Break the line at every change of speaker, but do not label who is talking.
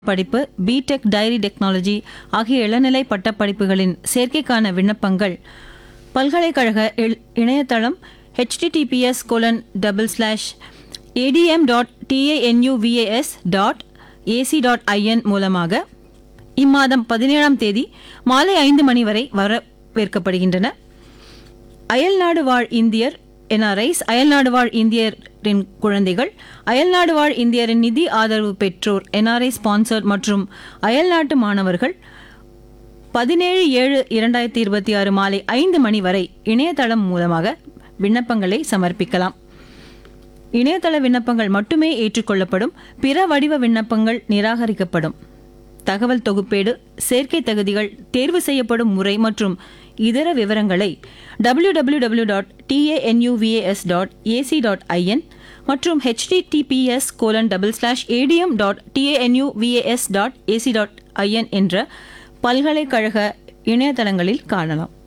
படிப்பு BTech dairy technology ஆகிய இளநிலை பட்டப் படிப்புகளின் சேர்க்கைக்கான விண்ணப்பங்கள் பல்கலைக்கழக இல்- இணையதளம் https colon double slash ATM dot TANUVAS dot AC dot IN மூலமாக இம்மாதம் பதினேழாம் தேதி மாலை ஐந்து மணி வரை வரவேற்கப்படுகின்றன அயல்நாடு வாழ் இந்தியர் என்ஆர்ஐஸ் அயல்நாடு வாழ் இந்தியரின் குழந்தைகள் அயல்நாடு வாழ் இந்தியரின் நிதி ஆதரவு பெற்றோர் என்ஆர்ஐ ஸ்பான்சர் மற்றும் அயல்நாட்டு மாணவர்கள் பதினேழு ஏழு இரண்டாயிரத்தி இருபத்தி ஆறு மாலை ஐந்து மணி வரை இணையதளம் மூலமாக விண்ணப்பங்களை சமர்ப்பிக்கலாம் இணையதள விண்ணப்பங்கள் மட்டுமே ஏற்றுக்கொள்ளப்படும் பிற வடிவ விண்ணப்பங்கள் நிராகரிக்கப்படும் தகவல் தொகுப்பேடு சேர்க்கை தகுதிகள் தேர்வு செய்யப்படும் முறை மற்றும் இதர விவரங்களை www.tanuvas.ac.in dot TANUVAS dot AC dot IN மற்றும் https colon double slash ATM dot TANUVAS dot AC dot IN என்ற பல்கலைக்கழக இணையதளங்களில் காணலாம்